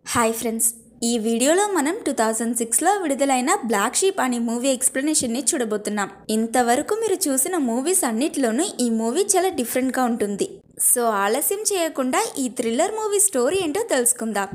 hi friends ఈ వీడియోలో మనం టూ థౌజండ్ సిక్స్లో విడుదలైన బ్లాక్ షీప్ అనే మూవీ ఎక్స్ప్లెనేషన్ని చూడబోతున్నాం ఇంతవరకు మీరు చూసిన మూవీస్ అన్నిటిలోనూ ఈ మూవీ చాలా డిఫరెంట్గా ఉంటుంది సో ఆలస్యం చేయకుండా ఈ థ్రిల్లర్ మూవీ స్టోరీ ఏంటో తెలుసుకుందాం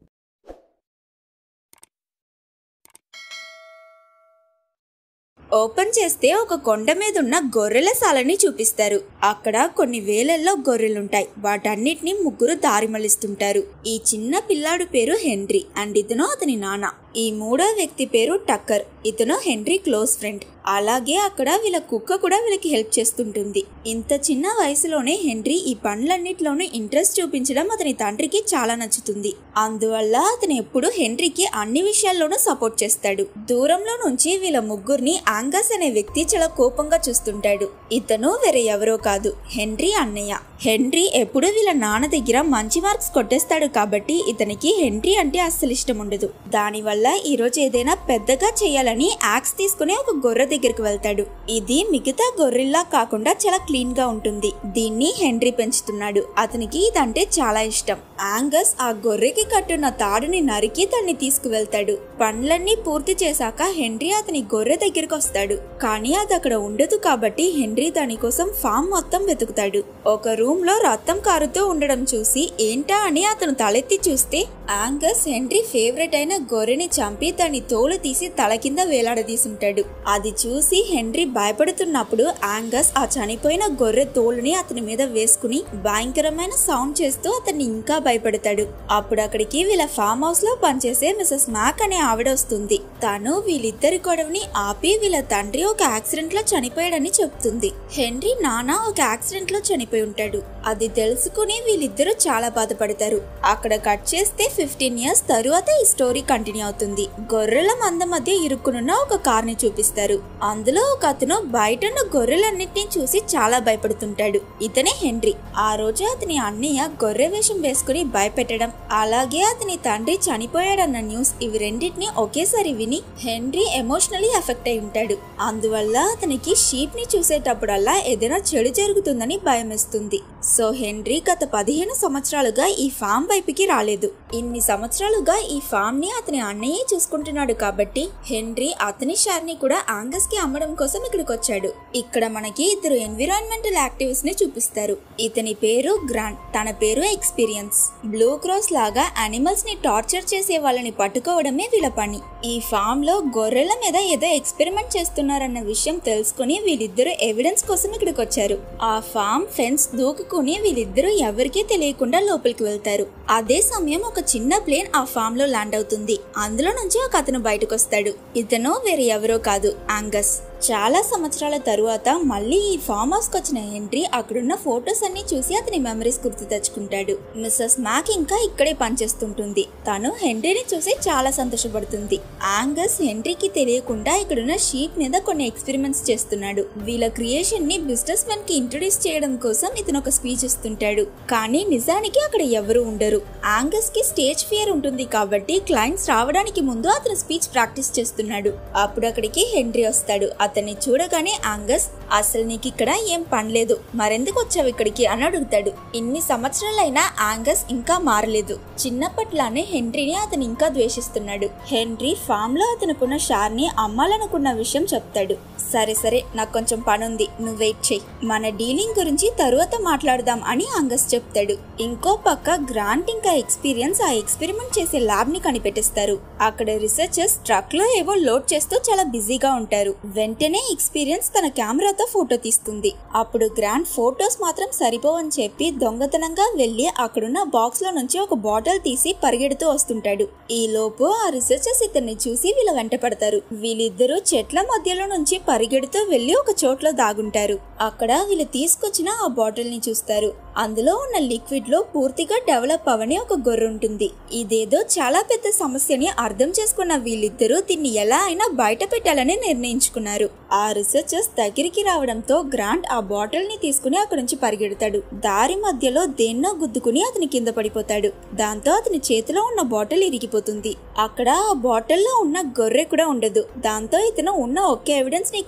ఓపెన్ చేస్తే ఒక కొండ మీద ఉన్న గొర్రెల సాలని చూపిస్తారు అక్కడ కొన్ని వేలల్లో గొర్రెలుంటాయి వాటన్నిటిని ముగ్గురు దారి మళ్ళిస్తుంటారు ఈ చిన్న పిల్లాడు పేరు హెన్రీ అండ్ ఇతను అతని నాన్న ఈ మూడో వ్యక్తి పేరు టక్కర్ ఇతను హెన్రీ క్లోజ్ ఫ్రెండ్ అలాగే అక్కడ వీళ్ళ కుక్క కూడా వీళ్ళకి హెల్ప్ చేస్తుంటుంది ఇంత చిన్న వయసులోనే హెన్రీ ఈ పనులన్నిటిలోనూ ఇంట్రెస్ట్ చూపించడం అతని తండ్రికి చాలా నచ్చుతుంది అందువల్ల అతను ఎప్పుడు హెన్రీకి అన్ని విషయాల్లోనూ సపోర్ట్ చేస్తాడు దూరంలో నుంచి వీళ్ళ ముగ్గురిని యాంగస్ అనే వ్యక్తి చాలా కోపంగా చూస్తుంటాడు ఇతను వేరే ఎవరో కాదు హెన్రీ అన్నయ్య హెన్రీ ఎప్పుడు వీళ్ళ నాన్న దగ్గర మంచి మార్క్స్ కొట్టేస్తాడు కాబట్టి ఇతనికి హెన్రీ అంటే అస్సలు ఇష్టం ఉండదు దానివల్ల ఈ రోజు ఏదైనా పెద్దగా చేయాలని యాక్స్ తీసుకుని ఒక గొర్రె దగ్గరికి వెళ్తాడు ఇది మిగతా గొర్రెల్లా కాకుండా చాలా క్లీన్ గా ఉంటుంది దీన్ని హెన్రీ పెంచుతున్నాడు అతనికి ఇదంటే చాలా ఇష్టం యాంగస్ ఆ గొర్రెకి కట్టున్న తాడుని నరికి దాన్ని తీసుకువెళ్తాడు పనులన్నీ పూర్తి చేశాక హెన్రీ అతని గొర్రె దగ్గరికి వస్తాడు కానీ అది అక్కడ ఉండదు కాబట్టి హెన్రీ దానికోసం ఫామ్ మొత్తం వెతుకుతాడు ఒక రూమ్ లో రక్తం కారుతూ ఉండడం చూసి ఏంటా అని అతను తలెత్తి చూస్తే యాంగస్ హెన్రీ ఫేవరెట్ అయిన గొర్రెని చంపి దాని తోలు తీసి తల కింద వేలాడదీసుంటాడు అది చూసి హెన్రీ భయపడుతున్నప్పుడు యాంగస్ ఆ చనిపోయిన గొర్రె తోలుని అతని మీద వేసుకుని భయంకరమైన సౌండ్ చేస్తూ అతన్ని ఇంకా భయపడతాడు అప్పుడు అక్కడికి వీళ్ళ ఫామ్ హౌస్ లో పనిచేసే మిసెస్ మ్యాక్ అనే ఆవిడ వస్తుంది తను వీళ్ళిద్దరి గొడవని ఆపి వీళ్ళ తండ్రి ఒక యాక్సిడెంట్ లో చనిపోయాడని చెప్తుంది హెన్రీ నాన్న ఒక యాక్సిడెంట్ లో చనిపోయి ఉంటాడు అది తెలుసుకుని వీళ్ళిద్దరూ చాలా బాధపడతారు అక్కడ కట్ చేస్తే ఫిఫ్టీన్ ఇయర్స్ తరువాత ఈ స్టోరీ కంటిన్యూ అవుతుంది గొర్రెల మంద మధ్య ఇరుక్కునున్న ఒక కార్ ని చూపిస్తారు అందులో ఒక అతను బయట ఉన్న గొర్రెలన్నింటినీ చూసి చాలా భయపడుతుంటాడు ఇతనే హెన్రీ ఆ రోజు అతని అన్నయ్య గొర్రె వేషం వేసుకుని భయపెట్టడం అలాగే అతని తండ్రి చనిపోయాడన్న న్యూస్ ఇవి రెండింటిని ఒకేసారి విని హెన్రీ ఎమోషనలీ ఎఫెక్ట్ అయి ఉంటాడు అందువల్ల అతనికి షీప్ ని చూసేటప్పుడల్లా ఏదైనా చెడు జరుగుతుందని భయమేస్తుంది సో హెన్రీ గత పదిహేను సంవత్సరాలుగా ఈ ఫామ్ వైపుకి రాలేదు ఇన్ని సంవత్సరాలుగా ఈ ఫామ్ ని అతని అన్నయ్యే చూసుకుంటున్నాడు కాబట్టి హెన్రీ అతని షేర్ ని కూడా ఆంగస్ కి అమ్మడం కోసం ఇక్కడికి వచ్చాడు ఇక్కడ మనకి ఇద్దరు ఎన్విరాన్మెంటల్ యాక్టివిస్ట్ ని చూపిస్తారు ఇతని పేరు గ్రాంట్ తన పేరు ఎక్స్పీరియన్స్ బ్లూ క్రాస్ లాగా అనిమల్స్ ని టార్చర్ చేసే వాళ్ళని పట్టుకోవడమే వీళ్ళ పని ఈ ఫామ్ లో గొర్రెల మీద ఏదో ఎక్స్పెరిమెంట్ చేస్తున్నారన్న విషయం తెలుసుకుని వీళ్ళిద్దరూ ఎవిడెన్స్ కోసం ఇక్కడికి వచ్చారు ఆ ఫామ్ ఫెన్స్ దూకుకుని వీళ్ళిద్దరూ ఎవరికీ తెలియకుండా లోపలికి వెళ్తారు అదే సమయం ఒక చిన్న ప్లేన్ ఆ ఫామ్ లో ల్యాండ్ అవుతుంది అందులో నుంచి ఒక అతను బయటకు వస్తాడు ఇతను వేరే ఎవరో కాదు యాంగస్ చాలా సంవత్సరాల తరువాత మళ్ళీ ఈ ఫామ్ హౌస్ కి వచ్చిన హెన్రీ అక్కడున్న ఫొటోస్ అన్ని చూసి అతని మెమరీస్ గుర్తు తెచ్చుకుంటాడు మిస్సెస్ మ్యాక్ ఇంకా ఇక్కడే పనిచేస్తుంటుంది తను హెన్రీని చూసి చాలా సంతోషపడుతుంది యాంగస్ హెన్రీకి తెలియకుండా ఇక్కడున్న షీప్ మీద కొన్ని ఎక్స్పెరిమెంట్స్ చేస్తున్నాడు వీళ్ళ క్రియేషన్ ని బిజినెస్ మెన్ కి ఇంట్రొడ్యూస్ చేయడం కోసం ఇతను ఒక స్పీచ్ ఇస్తుంటాడు కానీ నిజానికి అక్కడ ఎవరు ఉండరు యాంగస్ కి స్టేజ్ ఫియర్ ఉంటుంది కాబట్టి క్లయింట్స్ రావడానికి ముందు అతను స్పీచ్ ప్రాక్టీస్ చేస్తున్నాడు అప్పుడు అక్కడికి హెన్రీ వస్తాడు అతన్ని చూడగానే యాంగస్ అసలు నీకు ఇక్కడ ఏం పనిలేదు మరెందుకు వచ్చావు ఇక్కడికి అని అడుగుతాడు ఇన్ని సంవత్సరాలైనా యాంగస్ ఇంకా మారలేదు చిన్నప్పట్లానే హెన్రీని అతను ఇంకా ద్వేషిస్తున్నాడు హెన్రీ ఫామ్ లో అతనుకున్న షార్ ని అమ్మాలనుకున్న విషయం చెప్తాడు సరే సరే నాకు కొంచెం పనుంది నువ్వు వెయిట్ చెయ్యి మన డీలింగ్ గురించి తరువాత మాట్లాడదాం అని యాంగస్ చెప్తాడు ఇంకో పక్క గ్రాంట్ ఇంకా ఎక్స్పీరియన్స్ ఆ ఎక్స్పెరిమెంట్ చేసే ల్యాబ్ ని కనిపెట్టిస్తారు అక్కడ రీసెర్చర్స్ ట్రక్ లో ఏవో లోడ్ చేస్తూ చాలా బిజీగా ఉంటారు వెంటనే ఎక్స్పీరియన్స్ తన కెమెరాతో ఫోటో తీస్తుంది అప్పుడు గ్రాండ్ ఫోటోస్ మాత్రం సరిపోవని చెప్పి దొంగతనంగా వెళ్లి అక్కడున్న బాక్స్ లో నుంచి ఒక బాటిల్ తీసి పరిగెడుతూ వస్తుంటాడు ఈ లోపు ఆ రీసెర్చర్స్ ఇతన్ని చూసి వీళ్ళ వెంట పడతారు వీళ్ళిద్దరూ చెట్ల మధ్యలో నుంచి పరిగెడుతూ వెళ్లి ఒక చోట్లో దాగుంటారు అక్కడ వీళ్ళు తీసుకొచ్చిన ఆ బాటిల్ ని చూస్తారు అందులో ఉన్న లిక్విడ్ లో పూర్తిగా డెవలప్ అవని ఒక గొర్రె ఉంటుంది ఇదేదో చాలా పెద్ద సమస్యని అర్థం చేసుకున్న వీళ్ళిద్దరూ దీన్ని ఎలా అయినా బయట పెట్టాలని నిర్ణయించుకున్నారు ఆ రీసెర్చర్స్ దగ్గరికి రావడంతో గ్రాంట్ ఆ బాటిల్ ని తీసుకుని అక్కడి నుంచి పరిగెడతాడు దారి మధ్యలో దేన్నో గుద్దుకుని అతని కింద పడిపోతాడు దాంతో అతని చేతిలో ఉన్న బాటిల్ ఇరిగిపోతుంది అక్కడ ఆ బాటిల్లో ఉన్న గొర్రె కూడా ఉండదు దాంతో ఇతను ఉన్న ఒకే ఎవిడెన్స్ ని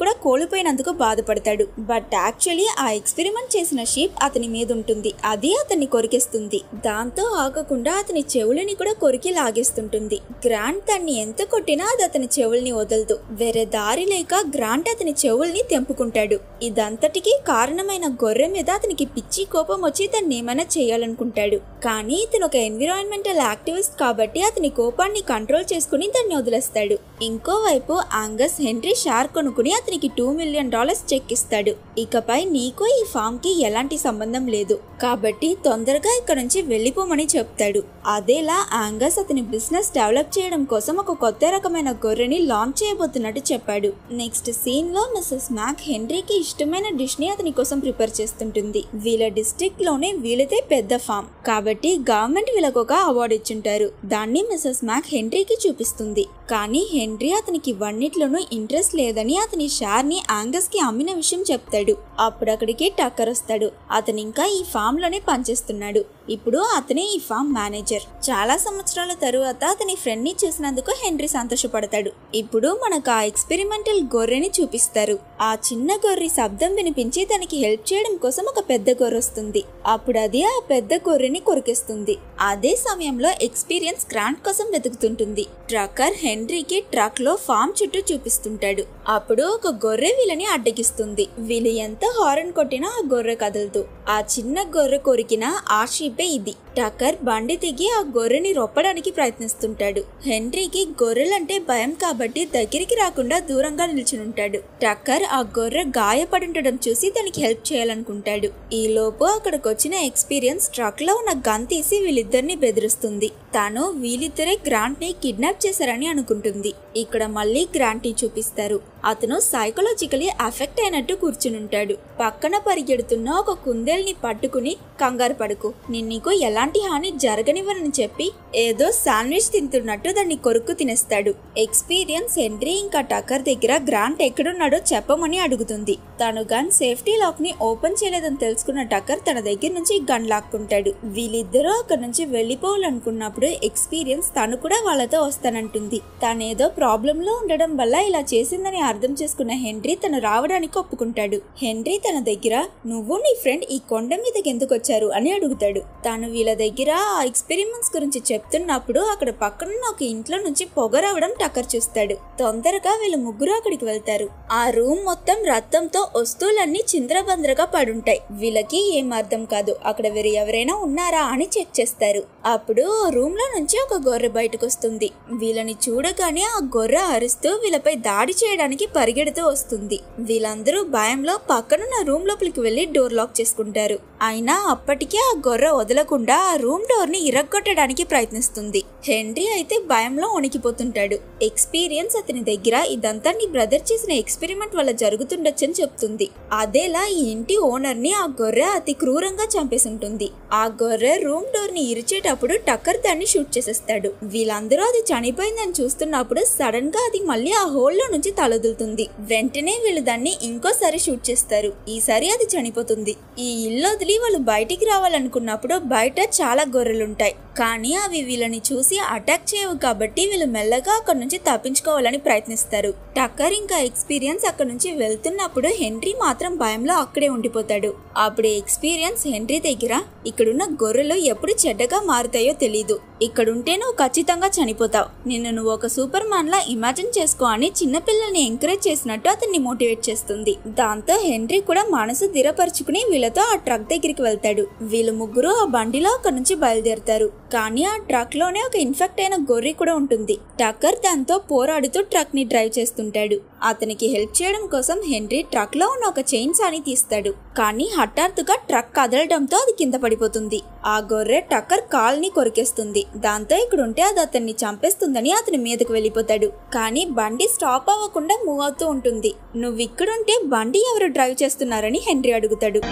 కూడా కోల్పోయినందుకు బాధపడతాడు బట్ యాక్చువల్లీ ఆ ఎక్స్పెరిమెంట్ చేసిన షీప్ అతని మీద ఉంటుంది అది అతన్ని కొరికేస్తుంది దాంతో ఆగకుండా అతని చెవులని కూడా కొరికి లాగేస్తుంటుంది గ్రాంట్ దాన్ని ఎంత కొట్టినా అది అతని చెవుల్ని వదలదు వేరే దారి లేక గ్రాంట్ అతని చెవుల్ని తెంపుకుంటాడు ఇదంతటికీ కారణమైన గొర్రె మీద అతనికి పిచ్చి కోపం వచ్చి దాన్ని ఏమైనా చేయాలనుకుంటాడు కానీ ఇతను ఒక ఎన్విరాన్మెంటల్ యాక్టివిస్ట్ కాబట్టి అతని కోపాన్ని కంట్రోల్ చేసుకుని దాన్ని వదిలేస్తాడు ఇంకోవైపు ఆంగస్ హెన్రీ షార్ కొనుక్కుని అతనికి టూ మిలియన్ డాలర్స్ చెక్ ఇస్తాడు ఇకపై నీకు ఈ ఫామ్ కి ఎలాంటి సంబంధం లేదు కాబట్టి తొందరగా ఇక్కడ నుంచి వెళ్ళిపోమని చెప్తాడు అదేలా ఆంగస్ అతని బిజినెస్ డెవలప్ చేయడం కోసం ఒక కొత్త రకమైన గొర్రెని లాంచ్ చేయబోతున్నట్టు చెప్పాడు నెక్స్ట్ సీన్ లో మిస్సెస్ మ్యాక్ హెన్రీకి ఇష్టమైన డిష్ ని అతని కోసం ప్రిపేర్ చేస్తుంటుంది వీళ్ళ డిస్ట్రిక్ట్ లోనే వీళ్ళదే పెద్ద ఫామ్ కాబట్టి గవర్నమెంట్ వీళ్ళకు ఒక అవార్డు ఇచ్చుంటారు దాన్ని మిస్సెస్ మ్యాక్ హెన్రీకి చూపిస్తుంది కానీ హెన్రీ అతనికి ఇవన్నిట్లోనూ ఇంట్రెస్ట్ లేదని అతని షార్ ని ఆంగస్ కి అమ్మిన విషయం చెప్తాడు అప్పుడు అక్కడికి టక్కర్ వస్తాడు అతను ఇంకా ఈ ఫామ్ లోనే పనిచేస్తున్నాడు ఇప్పుడు అతనే ఈ ఫామ్ మేనేజర్ చాలా సంవత్సరాల తరువాత అతని ఫ్రెండ్ ని చూసినందుకు హెన్రీ సంతోషపడతాడు ఇప్పుడు మనకు ఆ ఎక్స్పెరిమెంటల్ గొర్రెని చూపిస్తారు ఆ చిన్న గొర్రె శబ్దం వినిపించి దానికి హెల్ప్ చేయడం కోసం ఒక పెద్ద గొర్రె వస్తుంది అప్పుడు అది ఆ పెద్ద గొర్రెని కొరికేస్తుంది అదే సమయంలో ఎక్స్పీరియన్స్ గ్రాంట్ కోసం వెతుకుతుంటుంది ట్రక్కర్ హెన్రీకి ట్రక్ లో ఫామ్ చుట్టూ చూపిస్తుంటాడు అప్పుడు ఒక గొర్రె వీళ్ళని అడ్డగిస్తుంది వీళ్ళు ఎంత హారన్ కొట్టినా ఆ గొర్రె కదలదు ఆ చిన్న గొర్రె కొరికిన ఆ షీపే ఇది టక్కర్ బండి దిగి ఆ గొర్రెని రొప్పడానికి ప్రయత్నిస్తుంటాడు హెన్రీకి గొర్రెలంటే భయం కాబట్టి దగ్గరికి రాకుండా దూరంగా నిల్చునుంటాడు టక్కర్ ఆ గొర్రె గాయపడి ఉండడం చూసి దానికి హెల్ప్ చేయాలనుకుంటాడు ఈ లోపు అక్కడికి వచ్చిన ఎక్స్పీరియన్స్ ట్రక్ లో ఉన్న గన్ తీసి వీళ్ళిద్దరిని బెదిరిస్తుంది తాను వీళ్ళిద్దరే గ్రాంట్ ని కిడ్నాప్ చేశారని అనుకుంటుంది ఇక్కడ మళ్ళీ గ్రాంట్ ని చూపిస్తారు అతను సైకలాజికలీ అఫెక్ట్ అయినట్టు కూర్చునుంటాడు పక్కన పరిగెడుతున్న ఒక కుందేల్ని పట్టుకుని కంగారు పడుకు నేను నీకు ఎలాంటి హాని జరగనివ్వనని చెప్పి ఏదో శాండ్విచ్ తింటున్నట్టు దాన్ని కొరుక్కు తినేస్తాడు ఎక్స్పీరియన్స్ హెన్రీ ఇంకా టక్కర్ దగ్గర గ్రాంట్ ఎక్కడున్నాడో చెప్పమని అడుగుతుంది తను గన్ సేఫ్టీ లాక్ ని ఓపెన్ చేయలేదని తెలుసుకున్న టక్కర్ తన దగ్గర నుంచి గన్ లాక్కుంటాడు వీళ్ళిద్దరూ అక్కడ నుంచి వెళ్ళిపోవాలనుకున్నప్పుడు ఎక్స్పీరియన్స్ తను కూడా వాళ్ళతో వస్తానంటుంది తనేదో ప్రాబ్లం లో ఉండడం వల్ల ఇలా చేసిందని అర్థం చేసుకున్న హెన్రీ తను రావడానికి ఒప్పుకుంటాడు హెన్రీ తన దగ్గర నువ్వు నీ ఫ్రెండ్ ఈ కొండ మీదకి ఎందుకు వచ్చారు అని అడుగుతాడు తాను వీళ్ళ దగ్గర ఆ ఎక్స్పెరిమెంట్స్ గురించి చెప్తున్నప్పుడు అక్కడ పక్కనున్న ఒక ఇంట్లో నుంచి పొగ రావడం టక్కర్ చూస్తాడు తొందరగా వీళ్ళు ముగ్గురు అక్కడికి వెళ్తారు ఆ రూమ్ మొత్తం రక్తంతో వస్తువులన్నీ చింద్రబంద్రగా పడుంటాయి వీళ్ళకి ఏం అర్థం కాదు అక్కడ వేరే ఎవరైనా ఉన్నారా అని చెక్ చేస్తారు అప్పుడు రూమ్ లో నుంచి ఒక గొర్రె బయటకు వస్తుంది వీళ్ళని చూడగానే ఆ గొర్రె అరుస్తూ వీళ్ళపై దాడి చేయడానికి పరిగెడుతూ వస్తుంది వీళ్ళందరూ భయంలో పక్కనున్న రూమ్ లోపలికి వెళ్లి డోర్ లాక్ చేసుకుంటారు అయినా అప్పటికే ఆ గొర్రె వదలకుండా ఆ రూమ్ డోర్ ని ఇరగ్గొట్టడానికి ప్రయత్నిస్తుంది హెన్రీ అయితే భయంలో వణికిపోతుంటాడు ఎక్స్పీరియన్స్ అతని దగ్గర ఇదంతా నీ బ్రదర్ చేసిన ఎక్స్పెరిమెంట్ వల్ల జరుగుతుండొచ్చని చెప్తుంది అదేలా ఈ ఇంటి ఓనర్ ని ఆ గొర్రె అతి క్రూరంగా చంపేసుంటుంది ఆ గొర్రె రూమ్ డోర్ ని ఇరిచేటప్పుడు టక్కర్ దాన్ని షూట్ చేసేస్తాడు వీళ్ళందరూ అది చనిపోయిందని చూస్తున్నప్పుడు సడన్ గా అది మళ్ళీ ఆ హోల్లో నుంచి తలదులుతుంది వెంటనే వీళ్ళు దాన్ని ఇంకోసారి షూట్ చేస్తారు ఈసారి అది చనిపోతుంది ఈ ఇల్లు వదిలి వాళ్ళు బయటికి రావాలనుకున్నప్పుడు బయట చాలా గొర్రెలుంటాయి కానీ అవి వీళ్ళని చూసి అటాక్ చేయవు కాబట్టి వీళ్ళు మెల్లగా అక్కడ నుంచి తప్పించుకోవాలని ప్రయత్నిస్తారు టక్కర్ ఇంకా ఎక్స్పీరియన్స్ అక్కడ నుంచి వెళ్తున్నప్పుడు హెన్రీ మాత్రం భయంలో అక్కడే ఉండిపోతాడు అప్పుడు ఎక్స్పీరియన్స్ హెన్రీ దగ్గర ఇక్కడున్న గొర్రెలు ఎప్పుడు చెడ్డగా మారుతాయో తెలీదు ఇక్కడుంటే నువ్వు ఖచ్చితంగా చనిపోతావు నిన్ను నువ్వు ఒక సూపర్ మ్యాన్ లా ఇమాజిన్ చేసుకో అని చిన్నపిల్లల్ని ఎంకరేజ్ చేసినట్టు అతన్ని మోటివేట్ చేస్తుంది దాంతో హెన్రీ కూడా మనసు దిరపరుచుకుని వీళ్ళతో ఆ ట్రక్ దగ్గరికి వెళ్తాడు వీళ్ళు ముగ్గురు ఆ బండిలో అక్కడ నుంచి బయలుదేరుతారు కానీ ఆ ట్రక్ లోనే ఒక ఇన్ఫెక్ట్ అయిన గొర్రె కూడా ఉంటుంది టక్కర్ దాంతో పోరాడుతూ ట్రక్ ని డ్రైవ్ చేస్తుంటాడు అతనికి హెల్ప్ చేయడం కోసం హెన్రీ ట్రక్ లో ఉన్న ఒక చైన్ సాని తీస్తాడు కానీ హఠాత్తుగా ట్రక్ కదలడంతో అది కింద పడిపోతుంది ఆ గొర్రె టక్కర్ కాల్ని కొరికేస్తుంది దాంతో ఇక్కడ ఉంటే అది అతన్ని చంపేస్తుందని అతని మీదకు వెళ్ళిపోతాడు కానీ బండి స్టాప్ అవ్వకుండా మూవ్ అవుతూ ఉంటుంది నువ్వు ఇక్కడుంటే బండి ఎవరు డ్రైవ్ చేస్తున్నారని హెన్రీ అడుగుతాడు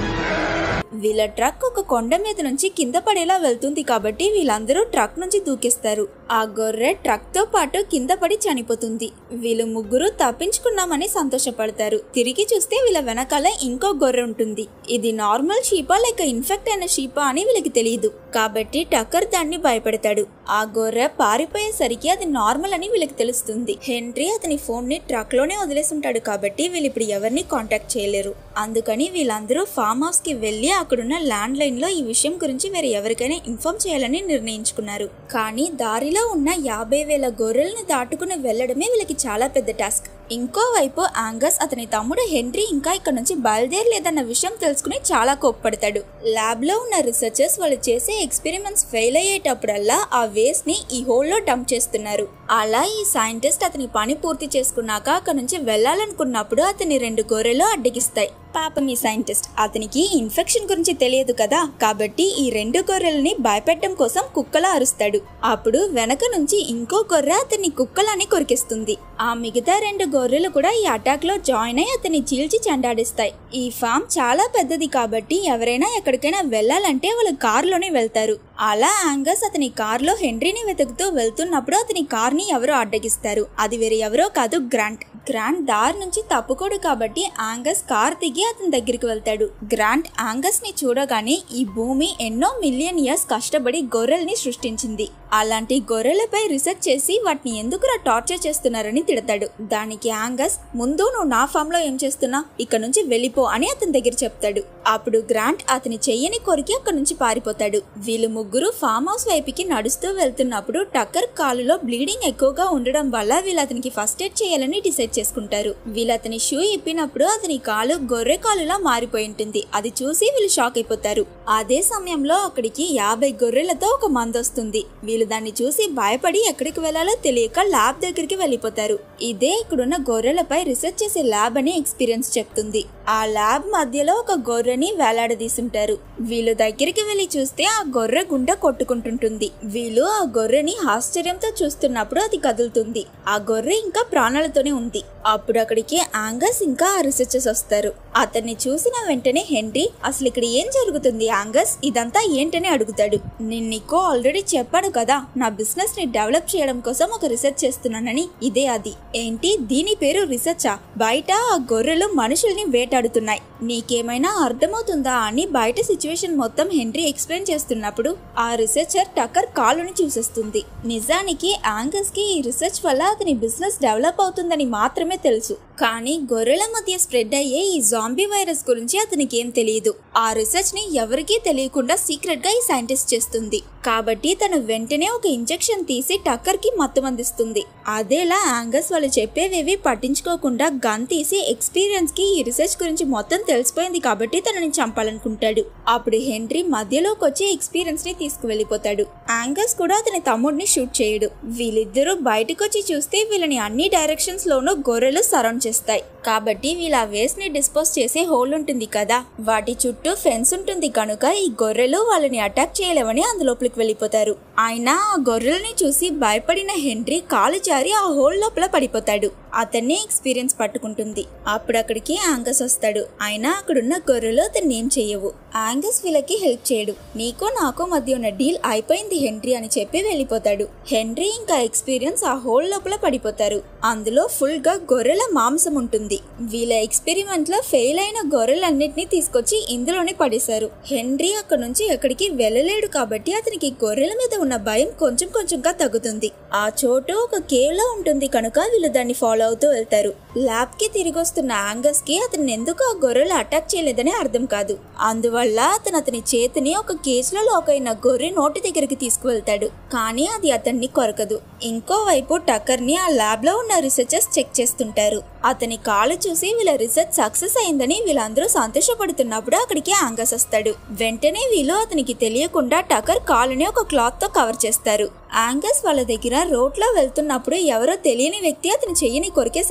వీళ్ళ ట్రక్ ఒక కొండ మీద నుంచి కింద పడేలా వెళ్తుంది కాబట్టి వీళ్ళందరూ ట్రక్ నుంచి దూకేస్తారు ఆ గొర్రె ట్రక్ తో పాటు కింద పడి చనిపోతుంది వీళ్ళు ముగ్గురు తప్పించుకున్నామని సంతోషపడతారు తిరిగి చూస్తే వీళ్ళ వెనకాల ఇంకో గొర్రె ఉంటుంది ఇది నార్మల్ షీపా లేక ఇన్ఫెక్ట్ అయిన షీపా అని వీళ్ళకి తెలియదు కాబట్టి టక్కర్ దాన్ని భయపెడతాడు ఆ గొర్రె పారిపోయేసరికి అది నార్మల్ అని వీళ్ళకి తెలుస్తుంది హెన్రీ అతని ఫోన్ ని ట్రక్ లోనే వదిలేసుంటాడు కాబట్టి వీళ్ళు ఇప్పుడు ఎవరిని కాంటాక్ట్ చేయలేరు అందుకని వీళ్ళందరూ ఫామ్ హౌస్ కి వెళ్లి అక్కడున్న ల్యాండ్ లైన్ లో ఈ విషయం గురించి వేరే ఎవరికైనా ఇన్ఫార్మ్ చేయాలని నిర్ణయించుకున్నారు కానీ దారిలో ఉన్న యాభై వేల గొర్రెలను దాటుకుని వెళ్లడమే వీళ్ళకి చాలా పెద్ద టాస్క్ ఇంకోవైపు యాంగస్ అతని తమ్ముడు హెన్రీ ఇంకా ఇక్కడ నుంచి బయలుదేరలేదన్న విషయం తెలుసుకుని చాలా కోప్పడతాడు ల్యాబ్ లో ఉన్న రీసెర్చర్స్ వాళ్ళు చేసే ఎక్స్పెరిమెంట్స్ ఫెయిల్ అయ్యేటప్పుడల్లా ఆ వేస్ట్ ని ఈ హోల్ లో డంప్ చేస్తున్నారు అలా ఈ సైంటిస్ట్ అతని పని పూర్తి చేసుకున్నాక అక్కడ నుంచి వెళ్ళాలనుకున్నప్పుడు అతని రెండు గొర్రెలు అడ్డగిస్తాయి పాపం ఈ సైంటిస్ట్ అతనికి ఇన్ఫెక్షన్ గురించి తెలియదు కదా కాబట్టి ఈ రెండు గొర్రెల్ని భయపెట్టడం కోసం కుక్కలా అరుస్తాడు అప్పుడు వెనక నుంచి ఇంకో గొర్రె అతన్ని కుక్కలని కొరికిస్తుంది ఆ మిగతా రెండు గొర్రెలు కూడా ఈ అటాక్ లో జాయిన్ అయి అతన్ని చీల్చి చెండాడిస్తాయి ఈ ఫామ్ చాలా పెద్దది కాబట్టి ఎవరైనా ఎక్కడికైనా వెళ్ళాలంటే వాళ్ళు కారులోనే వెళ్తారు అలా యాంగస్ అతని కారులో హెన్రీని వెతుకుతూ వెళ్తున్నప్పుడు అతని కార్ని ఎవరో అడ్డగిస్తారు అది వేరే ఎవరో కాదు గ్రాంట్ గ్రాంట్ దారి నుంచి తప్పుకోడు కాబట్టి యాంగస్ కార్ దిగి అతని దగ్గరికి వెళ్తాడు గ్రాంట్ యాంగస్ ని చూడగానే ఈ భూమి ఎన్నో మిలియన్ ఇయర్స్ కష్టపడి గొర్రెల్ని సృష్టించింది అలాంటి గొర్రెలపై రీసెర్చ్ చేసి వాటిని ఎందుకురా టార్చర్ చేస్తున్నారని తిడతాడు దానికి యాంగస్ ముందు నువ్వు నా ఫామ్ లో ఏం చేస్తున్నా ఇక్కడ నుంచి వెళ్ళిపో అని అతని దగ్గర చెప్తాడు అప్పుడు గ్రాంట్ అతని చెయ్యని కొరికి అక్కడ నుంచి పారిపోతాడు వీళ్ళు ముగ్గురు ఫామ్ హౌస్ వైపుకి నడుస్తూ వెళ్తున్నప్పుడు టక్కర్ కాలులో బ్లీడింగ్ ఎక్కువగా ఉండడం వల్ల వీళ్ళు అతనికి ఫస్ట్ ఎయిడ్ చేయాలని డిసైడ్ చేసుకుంటారు వీళ్ళు అతని షూ ఇప్పినప్పుడు అతని కాలు గొర్రె కాలులా మారిపోయి ఉంటుంది అది చూసి వీళ్ళు షాక్ అయిపోతారు అదే సమయంలో అక్కడికి యాభై గొర్రెలతో ఒక మంద వస్తుంది వీళ్ళు దాన్ని చూసి భయపడి ఎక్కడికి వెళ్లాలో తెలియక ల్యాబ్ దగ్గరికి వెళ్ళిపోతారు ఇదే ఇక్కడున్న గొర్రెలపై రీసెర్చ్ చేసే ల్యాబ్ అని ఎక్స్పీరియన్స్ చెప్తుంది ఆ ల్యాబ్ మధ్యలో ఒక గొర్రెని వేలాడదీసుంటారు వీళ్ళు దగ్గరికి వెళ్లి చూస్తే ఆ గొర్రె గుండె కొట్టుకుంటుంటుంది వీళ్ళు ఆ గొర్రెని ఆశ్చర్యంతో చూస్తున్నప్పుడు అది కదులుతుంది ఆ గొర్రె ఇంకా ప్రాణాలతోనే ఉంది అప్పుడు అక్కడికి యాంగస్ ఇంకా ఆ రీసెర్చర్స్ వస్తారు అతన్ని చూసిన వెంటనే హెన్రీ అసలు ఇక్కడ ఏం జరుగుతుంది యాంగస్ ఇదంతా ఏంటని అడుగుతాడు నేను నీకు ఆల్రెడీ చెప్పాను కదా నా బిజినెస్ ని డెవలప్ చేయడం కోసం ఒక రీసెర్చ్ చేస్తున్నానని ఇదే అది ఏంటి దీని పేరు రీసెర్చా బయట ఆ గొర్రెలు మనుషుల్ని వేటాడుతున్నాయి నీకేమైనా అర్థమవుతుందా అని బయట సిచ్యువేషన్ మొత్తం హెన్రీ ఎక్స్ప్లెయిన్ చేస్తున్నప్పుడు ఆ రీసెర్చర్ టక్కర్ కాలుని చూసేస్తుంది నిజానికి యాంగస్ కి ఈ రీసెర్చ్ వల్ల అతని బిజినెస్ డెవలప్ అవుతుందని మాత్రమే తెలుసు కానీ గొర్రెల మధ్య స్ప్రెడ్ అయ్యే ఈ జాంబీ వైరస్ గురించి అతనికి ఏం తెలియదు ఆ రీసెర్చ్ ని ఎవరికీ తెలియకుండా సీక్రెట్ గా ఈ సైంటిస్ట్ చేస్తుంది కాబట్టి తను వెంటనే ఒక ఇంజెక్షన్ తీసి టక్కర్ కి మత్తు అందిస్తుంది అదేలా యాంగస్ వాళ్ళు చెప్పేవేవి పట్టించుకోకుండా గన్ తీసి ఎక్స్పీరియన్స్ కి ఈ రీసెర్చ్ గురించి మొత్తం తెలిసిపోయింది కాబట్టి తనని చంపాలనుకుంటాడు అప్పుడు హెన్రీ మధ్యలోకి వచ్చి ఎక్స్పీరియన్స్ ని తీసుకువెళ్ళిపోతాడు యాంగస్ కూడా అతని తమ్ముడిని షూట్ చేయడు వీళ్ళిద్దరూ బయటకు వచ్చి చూస్తే వీళ్ళని అన్ని డైరెక్షన్స్ లోనూ గొర్రెలు సరౌండ్ చేస్తాయి కాబట్టి వీళ్ళ వేస్ట్ ని డిస్పోజ్ చేసే హోల్ ఉంటుంది కదా వాటి చుట్టూ ఫెన్స్ ఉంటుంది కనుక ఈ గొర్రెలు వాళ్ళని అటాక్ చేయలేవని అందులోపలికి వెళ్ళిపోతారు ఆయన ఆ గొర్రెల్ని చూసి భయపడిన హెన్రీ కాలు జారి ఆ హోల్ లోపల పడిపోతాడు అతన్ని ఎక్స్పీరియన్స్ పట్టుకుంటుంది అప్పుడు అక్కడికి యాంగస్ వస్తాడు ఆయన అక్కడున్న గొర్రెలు అతన్ని ఏం చెయ్యవు యాంగస్ వీళ్ళకి హెల్ప్ చేయడు నీకు నాకు మధ్య ఉన్న డీల్ అయిపోయింది హెన్రీ అని చెప్పి వెళ్ళిపోతాడు హెన్రీ ఇంకా ఎక్స్పీరియన్స్ ఆ హోల్ లోపల పడిపోతారు అందులో ఫుల్ గా గొర్రెల మాంసం ఉంటుంది వీళ్ళ ఎక్స్పెరిమెంట్ లో ఫెయిల్ అయిన గొర్రెలన్నిటిని తీసుకొచ్చి ఇందులోనే పడేశారు హెన్రీ అక్కడ నుంచి ఎక్కడికి వెళ్ళలేడు కాబట్టి అతనికి గొర్రెల మీద ఉన్న భయం కొంచెం కొంచెంగా తగ్గుతుంది ఆ చోటు ఒక కేవ్ లో ఉంటుంది కనుక వీళ్ళు దాన్ని ఫాలో అవుతూ వెళ్తారు ల్యాబ్ కి తిరిగి వస్తున్న యాంగస్ కి అతను ఎందుకు ఆ గొర్రెలు అటాక్ చేయలేదని అర్థం కాదు అందువల్ల అతను అతని చేతిని ఒక కేజ్ లో లోకైన గొర్రె నోటి దగ్గరికి తీసుకువెళ్తాడు కానీ అది అతన్ని కొరకదు ఇంకోవైపు టక్కర్ ని ఆ ల్యాబ్ లో ఉన్న రీసెర్చర్స్ చెక్ చేస్తుంటారు అతని కాలు చూసి వీళ్ళ రీసెర్చ్ సక్సెస్ అయిందని వీళ్ళందరూ సంతోషపడుతున్నప్పుడు అక్కడికి యాంగస్ వస్తాడు వెంటనే వీళ్ళు అతనికి తెలియకుండా టకర్ కాలుని ఒక క్లాత్ తో కవర్ చేస్తారు యాంగస్ వాళ్ళ దగ్గర రోడ్ లో వెళ్తున్నప్పుడు ఎవరో తెలియని వ్యక్తి అతని చెయ్యిని కొరికేశాడని అతనికి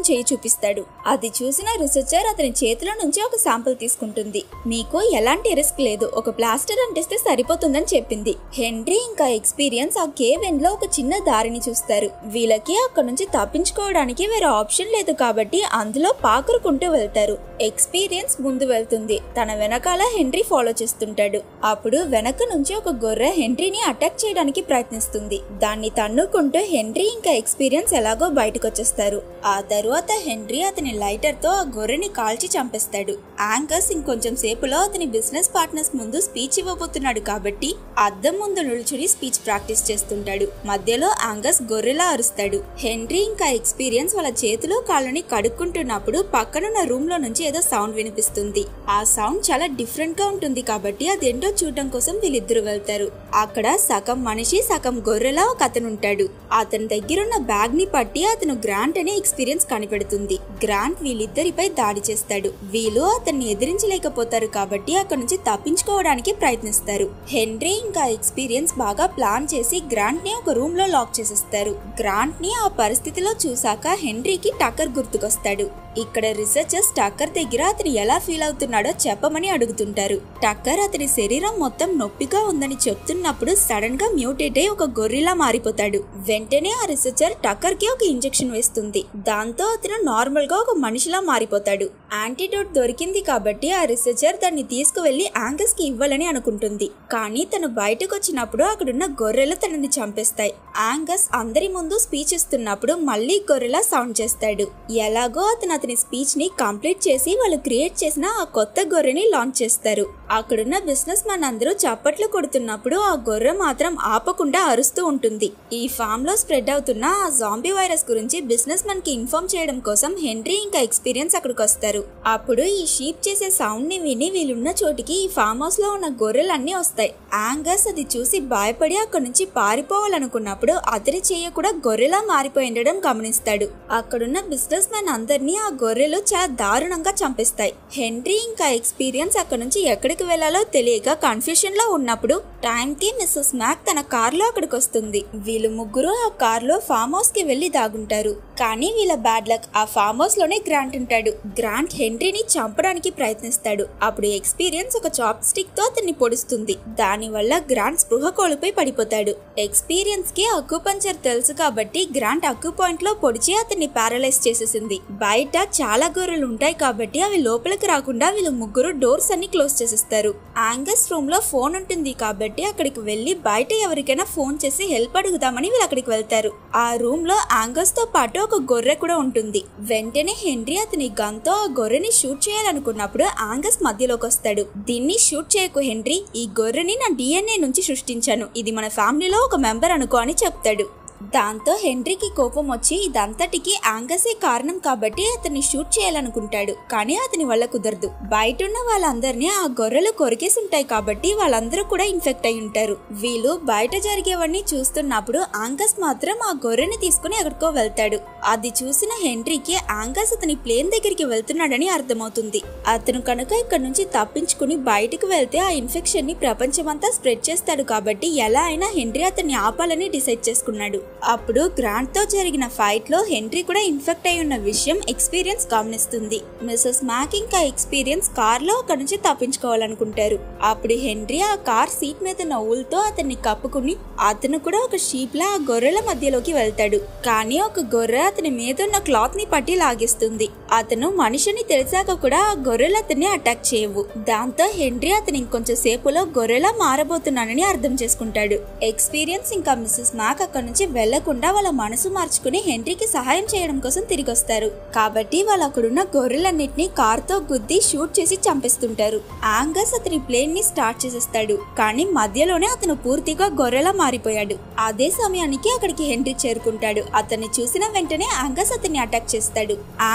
అతని చేయి చూపిస్తాడు అది చూసిన రీసెర్చర్ అతని చేతిలో నుంచి ఒక శాంపుల్ తీసుకుంటుంది మీకు ఎలాంటి రిస్క్ లేదు ఒక ప్లాస్టర్ అంటిస్తే సరిపోతుందని చెప్పింది హెన్రీ ఇంకా ఎక్స్పీరియన్స్ ఆ కేవ్ ఎండ్ లో ఒక చిన్న దారిని చూస్తారు వీళ్ళకి అక్కడ నుంచి తప్పించుకోవడానికి వేరే ఆప్షన్ లేదు కాబట్టి అందులో పాకురుకుంటూ వెళ్తారు ఎక్స్పీరియన్స్ ముందు వెళ్తుంది తన వెనకాల హెన్రీ ఫాలో చేస్తుంటాడు అప్పుడు వెనక నుంచి ఒక గొర్రె హెన్రీని అటాక్ చేయడానికి ప్రయత్నిస్తుంది దాన్ని తన్నుకుంటూ హెన్రీ ఇంకా ఎక్స్పీరియన్స్ ఎలాగో బయటకు వచ్చేస్తారు ఆ తరువాత హెన్రీ అతని లైటర్ తో ఆ గొర్రెని కాల్చి చంపేస్తాడు యాంకర్స్ ఇంకొంచెం సేపులో అతని బిజినెస్ పార్ట్నర్స్ ముందు స్పీచ్ ఇవ్వబోతున్నాడు కాబట్టి అద్దం ముందు నిల్చుని స్పీచ్ ప్రాక్టీస్ చేస్తుంటాడు మధ్యలో యాంగస్ గొర్రెలా అరుస్తాడు హెన్రీ ఇంకా ఎక్స్పీరియన్స్ వాళ్ళ చేతిలో కాళ్ళని కడుక్కుంటున్నప్పుడు పక్కనున్న రూమ్ లో నుంచి ఏదో సౌండ్ వినిపిస్తుంది ఆ సౌండ్ చాలా డిఫరెంట్ గా ఉంటుంది కాబట్టి అదేంటో చూడడం కోసం వీళ్ళిద్దరు వెళ్తారు అక్కడ సగం మనిషి సగం గొర్రెలా ఒక అతను ఉంటాడు అతని దగ్గరున్న బ్యాగ్ ని పట్టి అతను గ్రాంట్ అనే ఎక్స్పీరియన్స్ కనిపెడుతుంది గ్రాంట్ వీళ్ళిద్దరిపై దాడి చేస్తాడు వీళ్ళు అతన్ని ఎదిరించలేకపోతారు కాబట్టి అక్కడ నుంచి తప్పించుకోవడానికి ప్రయత్నిస్తారు హెన్రీ ఇంకా ఎక్స్పీరియన్స్ బాగా ప్లాన్ చేసి గ్రాంట్ ని ఒక రూమ్ లో లాక్ చేసేస్తారు గ్రాంట్ ని ఆ పరిస్థితిలో చూసాక హెన్రీకి టక్కర్ గుర్తుకొస్తాడు ఇక్కడ రీసెర్చర్స్ టక్కర్ దగ్గర అతను ఎలా ఫీల్ అవుతున్నాడో చెప్పమని అడుగుతుంటారు టక్కర్ అతని శరీరం మొత్తం నొప్పిగా ఉందని చెప్తున్నప్పుడు సడన్ గా మ్యూటేట్ అయి ఒక గొర్రెలా మారిపోతాడు వెంటనే ఆ రీసెర్చర్ టక్కర్ కి ఒక ఇంజెక్షన్ వేస్తుంది దాంతో అతను నార్మల్ గా ఒక మనిషిలా మారిపోతాడు యాంటీడోట్ దొరికింది కాబట్టి ఆ రీసెర్చర్ దాన్ని తీసుకువెళ్లి యాంగస్ కి ఇవ్వాలని అనుకుంటుంది కానీ తను బయటకు వచ్చినప్పుడు అక్కడున్న గొర్రెలు తనని చంపేస్తాయి యాంగస్ అందరి ముందు స్పీచ్ ఇస్తున్నప్పుడు మళ్ళీ గొర్రెలా సౌండ్ చేస్తాడు ఎలాగో అతను అతని స్పీచ్ ని కంప్లీట్ చేసి వాళ్ళు క్రియేట్ చేసిన ఆ కొత్త గొర్రెని లాంచ్ చేస్తారు అక్కడున్న బిజినెస్ మ్యాన్ అందరూ చప్పట్లు కొడుతున్నప్పుడు ఆ గొర్రె మాత్రం ఆపకుండా అరుస్తూ ఉంటుంది ఈ ఫామ్ లో స్ప్రెడ్ అవుతున్న ఆ జాంబీ వైరస్ గురించి బిజినెస్ మ్యాన్ కి ఇన్ఫార్మ్ చేయడం కోసం హెన్రీ ఇంకా ఎక్స్పీరియన్స్ అక్కడికి వస్తారు అప్పుడు ఈ షీప్ చేసే సౌండ్ ని విని వీళ్ళున్న చోటికి ఈ ఫామ్ హౌస్ లో ఉన్న గొర్రెలన్నీ వస్తాయి యాంగస్ అది చూసి భయపడి అక్కడి నుంచి పారిపోవాలనుకున్నప్పుడు అతని చెయ్య కూడా గొర్రెలా మారిపోయి ఉండడం గమనిస్తాడు అక్కడున్న బిజినెస్ మ్యాన్ అందరినీ ఆ గొర్రెలు చాలా దారుణంగా చంపేస్తాయి హెన్రీ ఇంకా ఎక్స్పీరియన్స్ అక్కడ నుంచి ఎక్కడికి వెళ్లాలో తెలియక కన్ఫ్యూషన్ లో ఉన్నప్పుడు టైం కి మిస్సెస్ మ్యాక్ తన కార్ లో అక్కడికి వస్తుంది వీళ్ళు ముగ్గురు ఆ కార్ లో ఫామ్ హౌస్ కి వెళ్లి దాగుంటారు కానీ వీళ్ళ బ్యాడ్ లక్ ఆ ఫామ్ హౌస్ లోనే గ్రాంట్ ఉంటాడు గ్రాంట్ హెన్రీని చంపడానికి ప్రయత్నిస్తాడు అప్పుడు ఎక్స్పీరియన్స్ ఒక చాప్ స్టిక్ తో అతన్ని పొడుస్తుంది దాని వల్ల గ్రాంట్ స్పృహ కోల్పోయి పడిపోతాడు ఎక్స్పీరియన్స్ కి అక్కు పంచర్ తెలుసు కాబట్టి గ్రాంట్ అక్కు పాయింట్ లో పొడిచి అతన్ని పారలైజ్ చేసేసింది బయట చాలా గొర్రెలు ఉంటాయి కాబట్టి అవి లోపలికి రాకుండా వీళ్ళు ముగ్గురు డోర్స్ అన్ని క్లోజ్ చేసేస్తారు యాంగస్ రూమ్ లో ఫోన్ ఉంటుంది కాబట్టి అక్కడికి వెళ్లి బయట ఎవరికైనా ఫోన్ చేసి హెల్ప్ అడుగుదామని వీళ్ళు అక్కడికి వెళ్తారు ఆ రూమ్ లో యాంగస్ తో పాటు ఒక గొర్రె కూడా ఉంటుంది వెంటనే హెన్రీ అతని గన్ తో ఆ గొర్రెని షూట్ చేయాలనుకున్నప్పుడు యాంగస్ మధ్యలోకి వస్తాడు దీన్ని షూట్ చేయకు హెన్రీ ఈ గొర్రెని నా డిఎన్ఏ నుంచి సృష్టించాను ఇది మన ఫ్యామిలీలో ఒక మెంబర్ అనుకో అని చెప్తాడు దాంతో హెన్రీకి కోపం వచ్చి ఇదంతటికి యాంగసే కారణం కాబట్టి అతన్ని షూట్ చేయాలనుకుంటాడు కానీ అతని వల్ల కుదరదు బయట ఉన్న వాళ్ళందరినీ ఆ గొర్రెలు కొరికేసి ఉంటాయి కాబట్టి వాళ్ళందరూ కూడా ఇన్ఫెక్ట్ అయి ఉంటారు వీళ్ళు బయట జరిగేవన్నీ చూస్తున్నప్పుడు యాంగస్ మాత్రం ఆ గొర్రెని తీసుకుని ఎక్కడికో వెళ్తాడు అది చూసిన హెన్రీకి యాంగస్ అతని ప్లేన్ దగ్గరికి వెళ్తున్నాడని అర్థమవుతుంది అతను కనుక ఇక్కడ నుంచి తప్పించుకుని బయటకు వెళ్తే ఆ ఇన్ఫెక్షన్ ని ప్రపంచమంతా స్ప్రెడ్ చేస్తాడు కాబట్టి ఎలా అయినా హెన్రీ అతన్ని ఆపాలని డిసైడ్ చేసుకున్నాడు అప్పుడు గ్రాంట్ తో జరిగిన ఫైట్ లో హెన్రీ కూడా ఇన్ఫెక్ట్ అయి ఉన్న విషయం ఎక్స్పీరియన్స్ గమనిస్తుంది మిస్సెస్ మ్యాక్ ఇంకా ఎక్స్పీరియన్స్ కార్ లో అక్కడ నుంచి తప్పించుకోవాలనుకుంటారు అప్పుడు హెన్రీ ఆ కార్ సీట్ మీద నవ్వులతో అతన్ని కప్పుకుని అతను కూడా ఒక షీప్ లా ఆ గొర్రెల మధ్యలోకి వెళ్తాడు కానీ ఒక గొర్రె అతని మీద ఉన్న క్లాత్ ని పట్టి లాగేస్తుంది అతను మనిషిని తెలిసాక కూడా ఆ గొర్రెలు అతన్ని అటాక్ చేయవు దాంతో హెన్రీ అతని ఇంకొంచెం సేపులో గొర్రెలా మారబోతున్నానని అర్థం చేసుకుంటాడు ఎక్స్పీరియన్స్ ఇంకా మిస్సెస్ మ్యాక్ అక్కడ నుంచి వెళ్లకుండా వాళ్ళ మనసు మార్చుకుని హెన్రీకి సహాయం చేయడం కోసం తిరిగి వస్తారు కాబట్టి వాళ్ళు అక్కడున్న గొర్రెలన్నిటిని కార్ తో గుద్ది షూట్ చేసి చంపేస్తుంటారు యాంగస్ అతని ప్లేన్ ని స్టార్ట్ చేసేస్తాడు కానీ మధ్యలోనే అతను పూర్తిగా గొర్రెలా మారిపోయాడు అదే సమయానికి అక్కడికి హెన్రీ చేరుకుంటాడు అతన్ని చూసిన వెంటనే యాంగస్ అతన్ని అటాక్ చేస్తాడు యాంగస్ ప్లేన్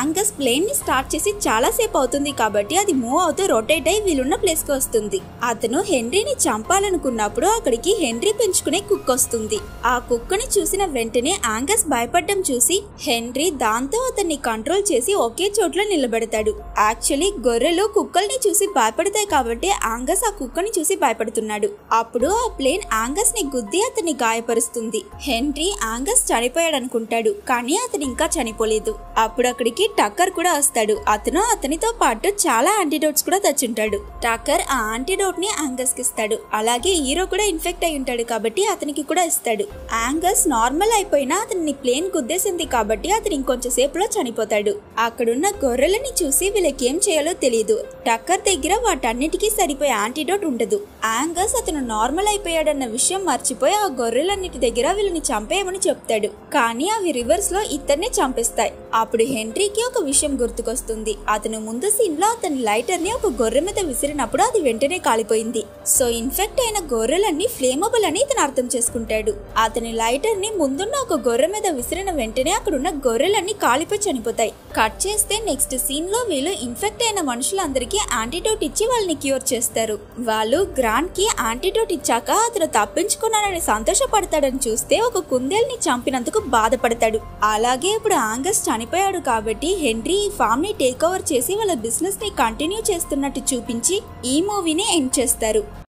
ప్లేన్ ని స్టార్ట్ చేసి చాలా సేపు అవుతుంది కాబట్టి అది మూవ్ అవుతూ రొటేట్ అయి వీళ్ళున్న ప్లేస్ కి వస్తుంది అతను హెన్రీని చంపాలనుకున్నప్పుడు అక్కడికి హెన్రీ పెంచుకునే కుక్క వస్తుంది ఆ కుక్కని చూసిన వెంటనే యాంగస్ భయపడడం చూసి హెన్రీ దాంతో అతన్ని కంట్రోల్ చేసి ఒకే చోట్ల నిలబెడతాడు యాక్చువల్లీ గొర్రెలు కుక్కల్ని చూసి భయపడతాయి కాబట్టి యాంగస్ ఆ కుక్కని చూసి భయపడుతున్నాడు అప్పుడు ఆ ప్లేన్ యాంగస్ ని గుద్ది అతన్ని గాయపరుస్తుంది హెన్రీ యాంగస్ చనిపోయాడు అనుకుంటాడు కానీ అతను ఇంకా చనిపోలేదు అప్పుడు అక్కడికి టక్కర్ కూడా వస్తాడు అతను అతనితో పాటు చాలా యాంటీడోట్స్ కూడా తెచ్చుంటాడు టక్కర్ ఆ యాంటీడోట్ ని యాంగస్ కి ఇస్తాడు అలాగే హీరో కూడా ఇన్ఫెక్ట్ అయి ఉంటాడు కాబట్టి అతనికి కూడా ఇస్తాడు యాంగస్ నార్మల్ అయిపోయినా అతన్ని ప్లేన్ గుద్దేసింది కాబట్టి అతను ఇంకొంచెం సేపులో చనిపోతాడు అక్కడున్న గొర్రెలని చూసి వీళ్ళకి ఏం చేయాలో తెలియదు టక్కర్ దగ్గర వాటన్నిటికీ సరిపోయే యాంటీడోట్ ఉండదు యాంగస్ అతను నార్మల్ అయిపోయాడన్న విషయం మర్చిపోయి ఆ గొర్రెలన్నిటి దగ్గర వీళ్ళని చంపేయమని చెప్తాడు కానీ అవి రివర్స్ లో ఇద్దరినే చంపేస్తాయి అప్పుడు హెన్రీకి ఒక విషయం గుర్తుకొస్తుంది అతను ముందు సీన్ లో అతని లైటర్ ని ఒక గొర్రె మీద విసిరినప్పుడు అది వెంటనే కాలిపోయింది సో ఇన్ఫెక్ట్ అయిన గొర్రెలన్నీ ఫ్లేమబుల్ అని ఇతను అర్థం చేసుకుంటాడు అతని లైటర్ ని ముందున్న ఒక గొర్రె మీద విసిరిన వెంటనే అక్కడున్న గొర్రెలన్నీ కాలిపోయి చనిపోతాయి కట్ చేస్తే నెక్స్ట్ సీన్ లో వీళ్ళు ఇన్ఫెక్ట్ అయిన మనుషులందరికీ యాంటీడోట్ ఇచ్చి వాళ్ళని క్యూర్ చేస్తారు వాళ్ళు గ్రాండ్ కి యాంటీడోట్ ఇచ్చాక అతను తప్పించుకున్నానని సంతోషపడతాడని చూస్తే ఒక కుందేల్ని చంపినందుకు బాధపడతాడు అలాగే ఇప్పుడు ఆంగస్ చనిపోయాడు కాబట్టి హెన్రీ ఈ ఫామ్ ని టేక్ ఓవర్ చేసి వాళ్ళ బిజినెస్ ని కంటిన్యూ చేస్తున్నట్టు చూపించి ఈ మూవీని ఎండ్ చేస్తారు